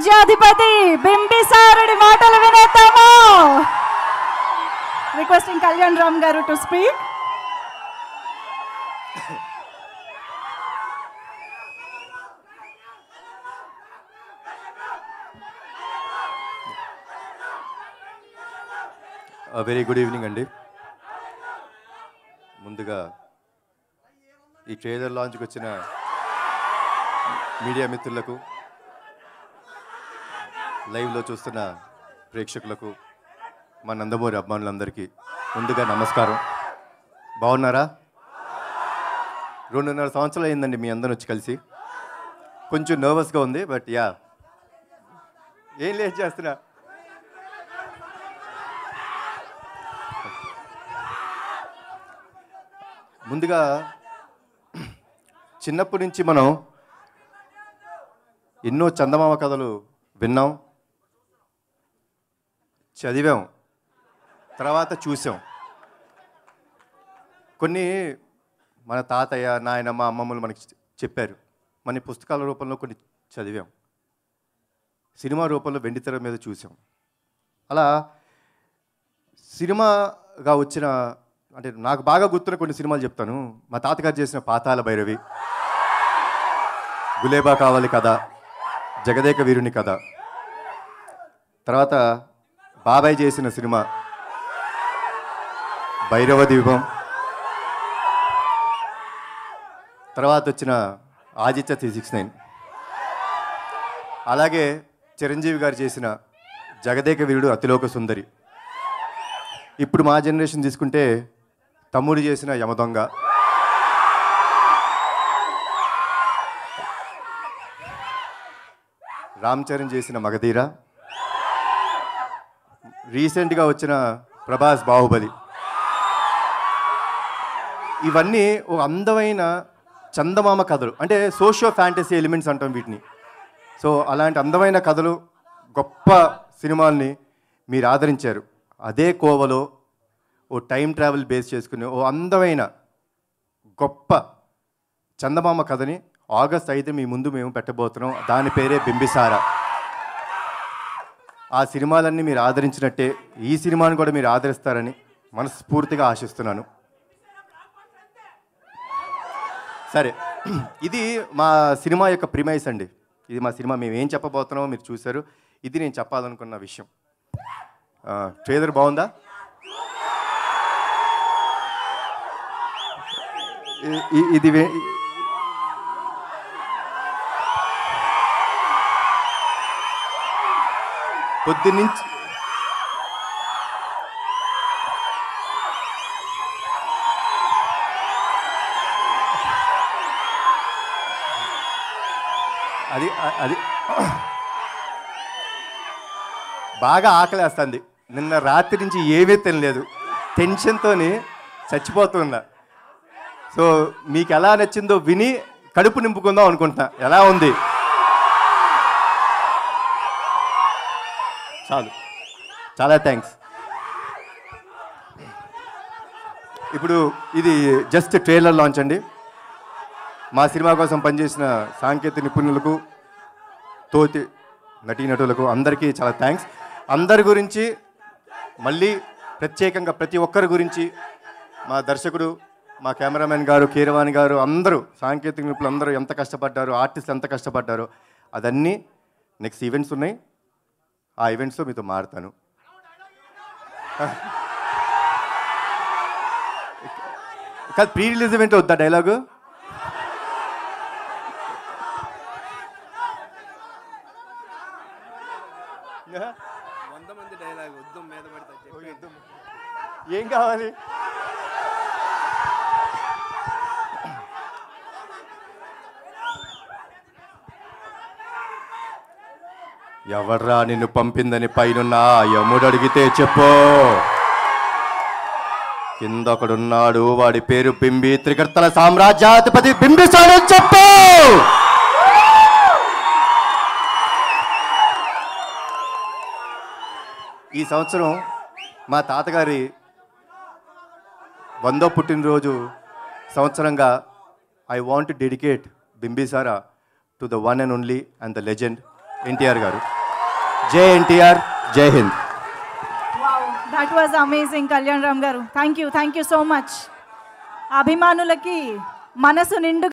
సామ్రాజ్యాధిపతి బింబిసారుడి మాటలు వినేద్దాము requesting Kalyan Ram garu to speak very good evening అండి ముందుగా ఈ ట్రేలర్ లాంచ్కి వచ్చిన మీడియా మిత్రులకు లైవ్లో చూస్తున్న ప్రేక్షకులకు మా నందమూరి అభిమానులందరికీ ముందుగా నమస్కారం బాగున్నారా రెండున్నర సంవత్సరాలు అయిందండి మీ అందరూ వచ్చి కలిసి కొంచెం నర్వస్గా ఉంది బట్ యా ఏం లేదు చేస్తున్నా ముందుగా చిన్నప్పటి నుంచి మనం ఎన్నో చందమామ కథలు విన్నాం చదివాం తర్వాత చూసాం కొన్ని మన తాతయ్య నాయనమ్మ అమ్మమ్మలు మనకి చె- చెప్పారు మన పుస్తకాల రూపంలో కొన్ని చదివాం సినిమా రూపంలో వెండితెర మీద చూసాం అలా సినిమాగా వచ్చిన అంటే నాకు బాగా గుర్తున్న కొన్ని సినిమాలు చెప్తాను మా తాతగారు చేసిన పాతాల భైరవి గులేబా కావాలి కథ జగదేక వీరుని కథ తర్వాత బాబాయ్ చేసిన సినిమా భైరవ దీపం తర్వాత వచ్చిన ఆదిత్య త్రీ సిక్స్ నైన్ అలాగే చిరంజీవి గారు చేసిన జగదేక వీరుడు అతిలోక సుందరి ఇప్పుడు మా జనరేషన్ తీసుకుంటే తమ్ముడు చేసిన యమదొంగ రామ్ చరణ్ చేసిన మగధీర రీసెంట్గా వచ్చిన ప్రభాస్ బాహుబలి ఇవన్నీ ఒక అందమైన చందమామ కథలు అంటే సోషియో ఫ్యాంటసీ ఎలిమెంట్స్ అంటాం వీటిని సో అలాంటి అందమైన కథలు గొప్ప సినిమాల్ని మీరు ఆదరించారు అదే కోవలో ఓ టైం ట్రావెల్ బేస్ చేసుకుని ఓ అందమైన గొప్ప చందమామ కథని ఆగస్ట్ ఐదు మీ ముందు మేము పెట్టబోతున్నాం దాని పేరే బింబిసార ఆ సినిమాలన్నీ మీరు ఆదరించినట్టే ఈ సినిమాని కూడా మీరు ఆదరిస్తారని మనస్ఫూర్తిగా ఆశిస్తున్నాను సరే ఇది మా సినిమా యొక్క ప్రిమైస్ అండి ఇది మా సినిమా మేము ఏం చెప్పబోతున్నామో మీరు చూశారు ఇది నేను చెప్పాలనుకున్న విషయం ట్రేలర్ బాగుందా ఇ- ఇ- ఇది వే- పొద్దున్నుంచి అది అది బాగా ఆకలేస్తుంది నిన్న రాత్రి నుంచి ఏమీ తినలేదు టెన్షన్తో చచ్చిపోతున్నా సో మీకు ఎలా నచ్చిందో విని కడుపు నింపుకుందాం అనుకుంటున్నా ఎలా ఉంది చాలు చాలా థ్యాంక్స్ ఇప్పుడు ఇది జస్ట్ ట్రైలర్ లాంచ్ అండి మా సినిమా కోసం పనిచేసిన సాంకేతిక నిపుణులకు తోటి నటీనటులకు అందరికీ చాలా థ్యాంక్స్ అందరి గురించి మళ్ళీ ప్రత్యేకంగా ప్రతి ఒక్కరి గురించి మా దర్శకుడు మా కెమెరామెన్ గారు కీరవాణి గారు అందరూ సాంకేతిక నిపుణులు అందరూ ఎంత కష్టపడ్డారు ఆర్టిస్టులు ఎంత కష్టపడ్డారో అదన్నీ నెక్స్ట్ ఈవెంట్స్ ఉన్నాయి ఆ ఈవెంట్స్లో మీతో మారుతాను కాదు ప్రీ రిలీజ్ ఈవెంట్ వద్దా డైలాగు వంద మంది డైలాగ్ వద్దు మీద పడతా చెప్పి ఏం కావాలి ఎవర్రా నిన్ను పంపిందని పైనున్న ఆ యముడు అడిగితే చెప్పు కింద ఒకడున్నాడు వాడి పేరు బింబి త్రికర్తల సామ్రాజ్యాధిపతి బింబిసాడని చెప్పు ఈ సంవత్సరం మా తాతగారి వందో పుట్టినరోజు సంవత్సరంగా I want dedicate Bimbisara to the one and only and the legend NTR garu జై ఎన్టీఆర్ జై Hind that was amazing Kalyan Ram garu thank you thank you so much అభిమానులకి మనసు నిండు